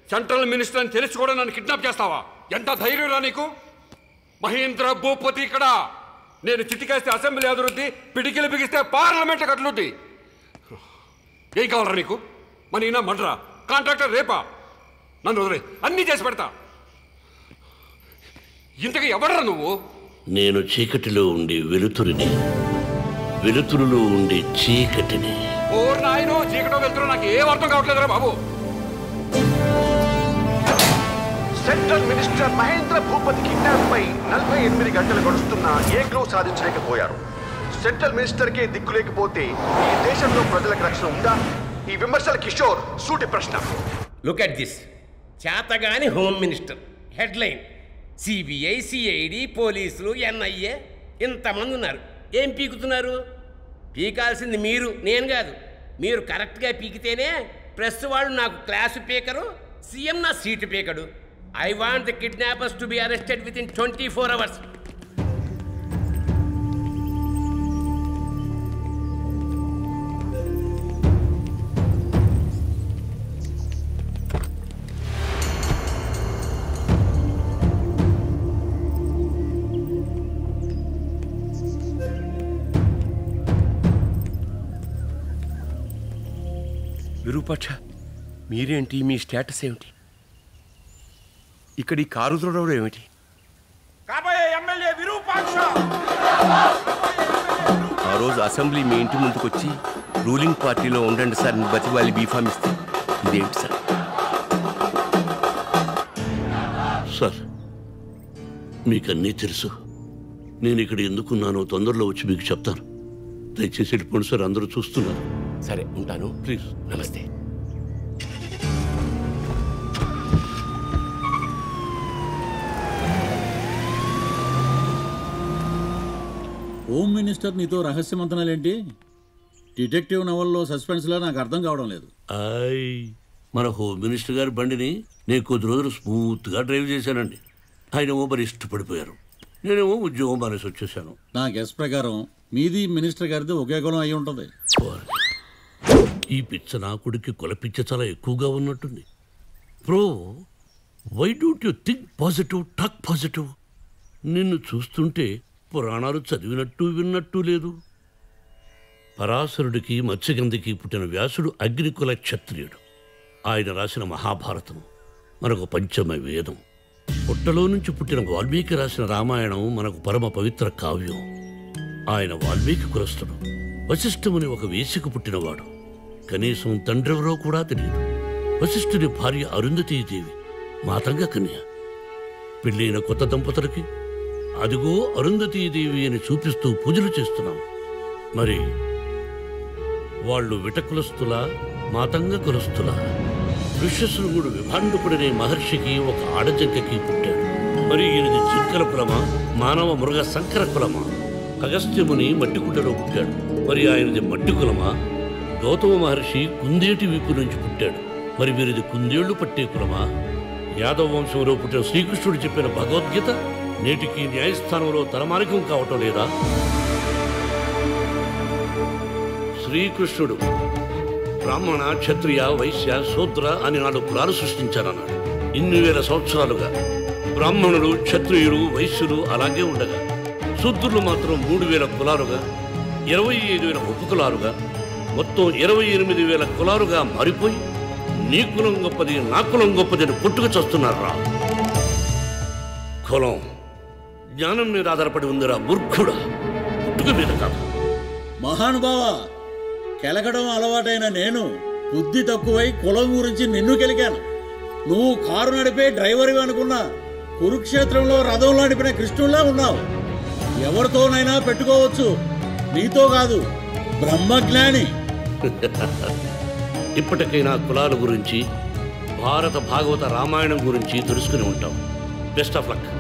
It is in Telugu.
సెంట్రల్ మినిస్టర్ అని తెలిసి కూడా నన్ను కిడ్నాప్ చేస్తావా ఎంత ధైర్యం రా నీకు మహేంద్ర భూపతి ఇక్కడ నేను చిటికేస్తే అసెంబ్లీ అభివృద్ధి పిడికిలు బిగిస్తే పార్లమెంట్ కట్లుద్ది ఏం కావాలరా నీకు మన ఈయన మంటరా కాంట్రాక్టర్ రేపా నన్ను వదిలే అన్నీ చేసి పెడతా ఇంతకు ఎవడరా నువ్వు నేను చీకటిలో ఉండే వెలుతురిని వెలుతురులో ఉండే చీకటిని ఓ నాయనో చీకటో వెళ్తున్నా నాకు ఏం అర్థం కావట్లేదురా బాబు central minister Mahendra Bhupathi kidnap పై నలభై ఎనిమిది గంటలు గడుస్తున్నా ఏ క్లూ సాధించలేకపోయారు సెంట్రల్ మినిస్టర్ కే దిక్కు లేకపోతే ఈ దేశంలో ప్రజలకు రక్షణ ఉందా ఈ విమర్శల కిషోర్ సూటి ప్రశ్న లుక్ అట్ దిస్ చేతగాని home minister headline CBI CID పోలీసులు ఎన్ఐఏ ఇంతమంది ఉన్నారు ఏం పీకుతున్నారు పీకాల్సింది మీరు నేను కాదు మీరు కరెక్ట్గా పీకితేనే ప్రెస్ వాళ్ళు నాకు క్లాసు పీకరు సీఎం నా సీటు పీకడు I want the kidnappers to be arrested within twenty four hours Virupaksha మీరేంటి మీ స్టేటస్ ఏమిటి ఇక్కడ ఈ కారు తుడవడం ఏమిటి కాబోయే ఎమ్మెల్యే విరూపాక్ష ఆ రోజు అసెంబ్లీ మీ ఇంటి ముందుకొచ్చి రూలింగ్ పార్టీలో ఉండండి సార్ అని బతివాలి బీఫామ్ ఇస్తే ఇదేంటి సార్ సార్ మీకన్నీ తెలుసు నేను ఇక్కడ ఎందుకున్నానో తొందరలో వచ్చి మీకు చెప్తాను దయచేసి వెళ్ళిపోండి సార్ అందరూ చూస్తున్నారు సరే ఉంటాను ప్లీజ్ నమస్తే హోమ్ మినిస్టర్ నీతో రహస్య మంతనాలేంటి డిటెక్టివ్ నవల్లో సస్పెన్స్లో నాకు అర్థం కావడం లేదు ఆయ్ మన హోమ్ మినిస్టర్ గారి బండిని నేను కొద్ది రోజులు స్మూత్గా డ్రైవ్ చేశానండి ఆయన ఏమో మరి ఇష్టపడిపోయారు నేనేమో ఉద్యోగం మానేసి వచ్చేసాను నా గెస్ ప్రకారం మీది మినిస్టర్ గారిది ఒకే కులం అయి ఉంటుంది ఈ పిచ్చ నా కొడుక్కి కుల పిచ్చ చాలా ఎక్కువగా ఉన్నట్టుంది bro why don't you think positive talk positive నిన్ను చూస్తుంటే పురాణాలు చదివినట్టు విన్నట్టు లేదు పరాశరుడికి మత్స్యగంధికి పుట్టిన వ్యాసుడు అగ్నికుల క్షత్రియుడు ఆయన రాసిన మహాభారతం మనకు పంచమ వేదం పుట్టలో నుంచి పుట్టిన వాల్మీకి రాసిన రామాయణం మనకు పరమ పవిత్ర కావ్యం ఆయన వాల్మీకి కులస్తుడు వశిష్ఠముని ఒక వేసికు పుట్టినవాడు కనీసం తండ్రెవరో కూడా తెలియదు వశిష్ఠుని భార్య అరుంధతీదేవి మాతంగ కన్య పెళ్ళైన కొత్త దంపతులకి అదిగో అరుంధతీదేవి అని చూపిస్తూ పూజలు చేస్తున్నాం మరి వాళ్ళు విటకులస్తులా మాతంగ కులస్తులా ఋష్యశృంగుడు విభాండుకుడనే మహర్షికి ఒక ఆడజంకకి పుట్టాడు మరి ఈయనది జింకల కులమా మానవ మృగ సంకర కులమా అగస్త్యముని మట్టికుండలో పుట్టాడు మరి ఆయనది మట్టి కులమా గౌతమ మహర్షి కుందేటి వీపు నుంచి పుట్టాడు మరి వీరిది కుందేళ్లు పట్టే కులమా యాదవ వంశంలో పుట్టిన శ్రీకృష్ణుడు చెప్పిన భగవద్గీత నేటికి న్యాయస్థానంలో తలమానికం కావటం లేదా శ్రీకృష్ణుడు బ్రాహ్మణ క్షత్రియ వైశ్య శూద్ర అని నాలుగు కులాలు సృష్టించారన్నాడు ఇన్ని వేల సంవత్సరాలుగా బ్రాహ్మణులు క్షత్రియులు వైశ్యులు అలాగే ఉండగా శూద్రులు మాత్రం మూడు వేల కులాలుగా ఇరవై ఐదు వేల ఉపకులాలుగా మొత్తం ఇరవై ఎనిమిది వేల కులాలుగా మారిపోయి నీ కులం గొప్పది నా కులం గొప్పది అని పుట్టుకు చస్తున్నారా కులం జ్ఞానం మీద ఆధారపడి ఉందిరా మూర్ఖుడా పుట్టుక మీద కాదు మహానుభావ కెలకడం అలవాటైన నేను బుద్ధి తక్కువై కులం గురించి నిన్ను కెలికాను నువ్వు కారు నడిపే డ్రైవర్వి అనుకున్నా కురుక్షేత్రంలో రథంలో నడిపిన కృష్ణుల్లా ఉన్నావు ఎవరితోనైనా పెట్టుకోవచ్చు నీతో కాదు బ్రహ్మజ్ఞాని ఇప్పటికైనా కులాల గురించి భారత భాగవత రామాయణం గురించి తెలుసుకుని ఉంటాం బెస్ట్ ఆఫ్ లక్